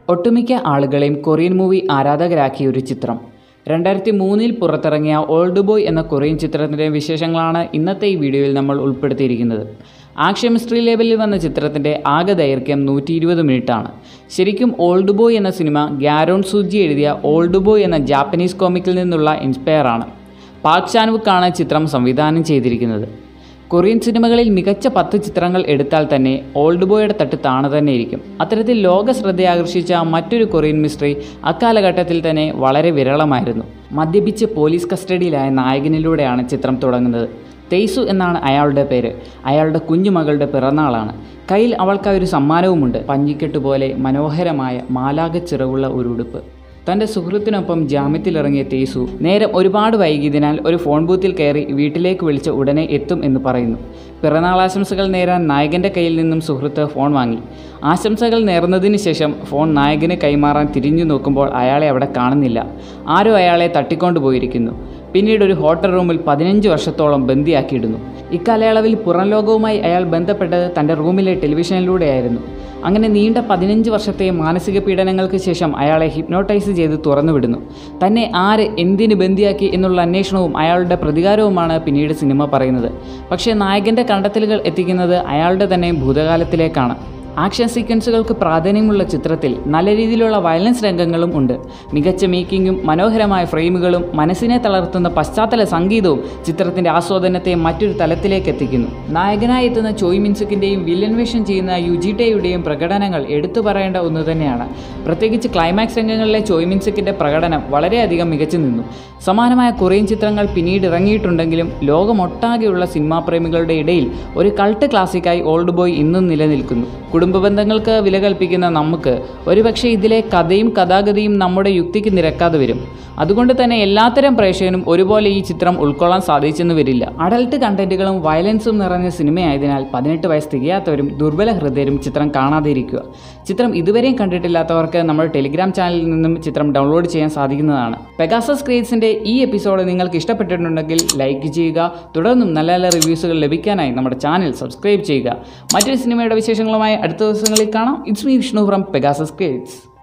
ഒട്ടുമിക്ക ആളുകളെയും Korean movie ആരാധകരാക്കിയ ഒരു ചിത്രം രണ്ടായിരത്തി മൂന്നിൽ പുറത്തിറങ്ങിയ ഓൾഡ് ബോയ് എന്ന കൊറിയൻ ചിത്രത്തിൻ്റെ വിശേഷങ്ങളാണ് ഇന്നത്തെ ഈ വീഡിയോയിൽ നമ്മൾ ഉൾപ്പെടുത്തിയിരിക്കുന്നത് ആക്ഷൻ മിസ്ട്രി ലേബലിൽ വന്ന ചിത്രത്തിൻ്റെ ആകെ ദൈർഘ്യം നൂറ്റി ഇരുപത് മിനിറ്റാണ് ശരിക്കും ഓൾഡ് ബോയ് എന്ന സിനിമ ഗ്യാരോൺ സൂജി എഴുതിയ ഓൾഡ് ബോയ് എന്ന ജാപ്പനീസ് കോമിക്കിൽ നിന്നുള്ള ഇൻസ്പയർ ആണ് പാക് ചാൻവുക്കാണ് ചിത്രം സംവിധാനം ചെയ്തിരിക്കുന്നത് കൊറിയൻ സിനിമകളിൽ മികച്ച പത്ത് ചിത്രങ്ങൾ എടുത്താൽ തന്നെ ഓൾഡ് ബോയുടെ തട്ട് താണു തന്നെ ഇരിക്കും അത്തരത്തിൽ ലോക ശ്രദ്ധയാകർഷിച്ച മറ്റൊരു കൊറിയൻ മിസ്റ്ററി അക്കാലഘട്ടത്തിൽ തന്നെ വളരെ വിരളമായിരുന്നു മദ്യപിച്ച് പോലീസ് കസ്റ്റഡിയിലായ നായകനിലൂടെയാണ് ചിത്രം തുടങ്ങുന്നത് തെയ്സു എന്നാണ് അയാളുടെ പേര് അയാളുടെ കുഞ്ഞുമകളുടെ പിറന്നാളാണ് കയ്യിൽ അവൾക്കായി ഒരു സമ്മാനവുമുണ്ട് പഞ്ഞിക്കെട്ട് പോലെ മനോഹരമായ മാലാക ചിറകുള്ള ഒരു ഉടുപ്പ് തൻ്റെ സുഹൃത്തിനൊപ്പം ജാമ്യത്തിലിറങ്ങിയ തേസു നേരം ഒരുപാട് വൈകിയതിനാൽ ഒരു ഫോൺ ബൂത്തിൽ കയറി വീട്ടിലേക്ക് വിളിച്ച് ഉടനെ എത്തും എന്ന് പറയുന്നു പിറന്നാൾ ആശംസകൾ നേരാൻ നായകൻ്റെ കയ്യിൽ നിന്നും സുഹൃത്ത് ഫോൺ വാങ്ങി ആശംസകൾ നേർന്നതിന് ശേഷം ഫോൺ നായകന് കൈമാറാൻ തിരിഞ്ഞു നോക്കുമ്പോൾ അയാളെ അവിടെ കാണുന്നില്ല ആരോ അയാളെ തട്ടിക്കൊണ്ടു പോയിരിക്കുന്നു പിന്നീട് ഒരു ഹോട്ടൽ റൂമിൽ പതിനഞ്ച് വർഷത്തോളം ബന്ദിയാക്കിയിടുന്നു ഇക്കാലയളവിൽ പുറം ലോകവുമായി അയാൾ ബന്ധപ്പെട്ടത് തൻ്റെ റൂമിലെ ടെലിവിഷനിലൂടെയായിരുന്നു അങ്ങനെ നീണ്ട പതിനഞ്ച് വർഷത്തെ മാനസിക പീഡനങ്ങൾക്ക് ശേഷം അയാളെ ഹിപ്നോട്ടൈസ് ചെയ്ത് തുറന്നുവിടുന്നു തന്നെ ആര് എന്തിന് ബന്ദിയാക്കി എന്നുള്ള അന്വേഷണവും അയാളുടെ പ്രതികാരവുമാണ് പിന്നീട് സിനിമ പറയുന്നത് പക്ഷേ നായകൻ്റെ കണ്ടെത്തലുകൾ എത്തിക്കുന്നത് അയാളുടെ തന്നെ ഭൂതകാലത്തിലേക്കാണ് ആക്ഷൻ സീക്വൻസുകൾക്ക് പ്രാധാന്യമുള്ള ചിത്രത്തിൽ നല്ല രീതിയിലുള്ള വയലൻസ് രംഗങ്ങളും ഉണ്ട് മികച്ച മേക്കിങ്ങും മനോഹരമായ ഫ്രെയിമുകളും മനസ്സിനെ തളർത്തുന്ന പശ്ചാത്തല സംഗീതവും ചിത്രത്തിൻ്റെ ആസ്വാദനത്തെ മറ്റൊരു തലത്തിലേക്ക് എത്തിക്കുന്നു നായകനായി എത്തുന്ന ചോയ് മിൻസുക്കിൻ്റെയും വില്ലൻ വേഷം ചെയ്യുന്ന യുജിറ്റയുടെയും പ്രകടനങ്ങൾ എടുത്തു പറയേണ്ട ഒന്ന് തന്നെയാണ് പ്രത്യേകിച്ച് ക്ലൈമാക്സ് രംഗങ്ങളിലെ ചോയ് മിൻസുക്കിൻ്റെ പ്രകടനം വളരെയധികം മികച്ചു നിന്നു സമാനമായ കൊറിയൻ ചിത്രങ്ങൾ പിന്നീട് ഇറങ്ങിയിട്ടുണ്ടെങ്കിലും ലോകമൊട്ടാകെയുള്ള സിനിമാ പ്രേമികളുടെ ഇടയിൽ ഒരു കൾട്ട് ക്ലാസിക്കായി ഓൾഡ് ബോയ് ഇന്നും നിലനിൽക്കുന്നു കുടുംബ ബന്ധങ്ങൾക്ക് വില കൽപ്പിക്കുന്ന നമുക്ക് ഒരുപക്ഷെ ഇതിലെ കഥയും കഥാഗതിയും നമ്മുടെ യുക്തിക്ക് നിരക്കാതെ വരും അതുകൊണ്ട് തന്നെ എല്ലാത്തരം പ്രേക്ഷകനും ഒരുപോലെ ഈ ചിത്രം ഉൾക്കൊള്ളാൻ സാധിച്ചെന്ന് വരില്ല അഡൽട്ട് കണ്ടന്റുകളും വയലൻസും നിറഞ്ഞ സിനിമയായതിനാൽ പതിനെട്ട് വയസ്സ് തികയാത്തവരും ദുർബല ഹൃദയരും ചിത്രം കാണാതെ ഇരിക്കുക ചിത്രം ഇതുവരെയും കണ്ടിട്ടില്ലാത്തവർക്ക് നമ്മുടെ ടെലിഗ്രാം ചാനലിൽ നിന്നും ചിത്രം ഡൗൺലോഡ് ചെയ്യാൻ സാധിക്കുന്നതാണ് പെഗാസസ് ക്രിയേറ്റ്സിൻ്റെ ഈ എപ്പിസോഡ് നിങ്ങൾക്ക് ഇഷ്ടപ്പെട്ടിട്ടുണ്ടെങ്കിൽ ലൈക്ക് ചെയ്യുക തുടർന്നും നല്ല നല്ല റിവ്യൂസുകൾ ലഭിക്കാനായി നമ്മുടെ ചാനൽ സബ്സ്ക്രൈബ് ചെയ്യുക മറ്റൊരു സിനിമയുടെ വിശേഷങ്ങളുമായി അടുത്ത ദിവസങ്ങളിൽ കാണാം it's me Vishnu from Pegasus creates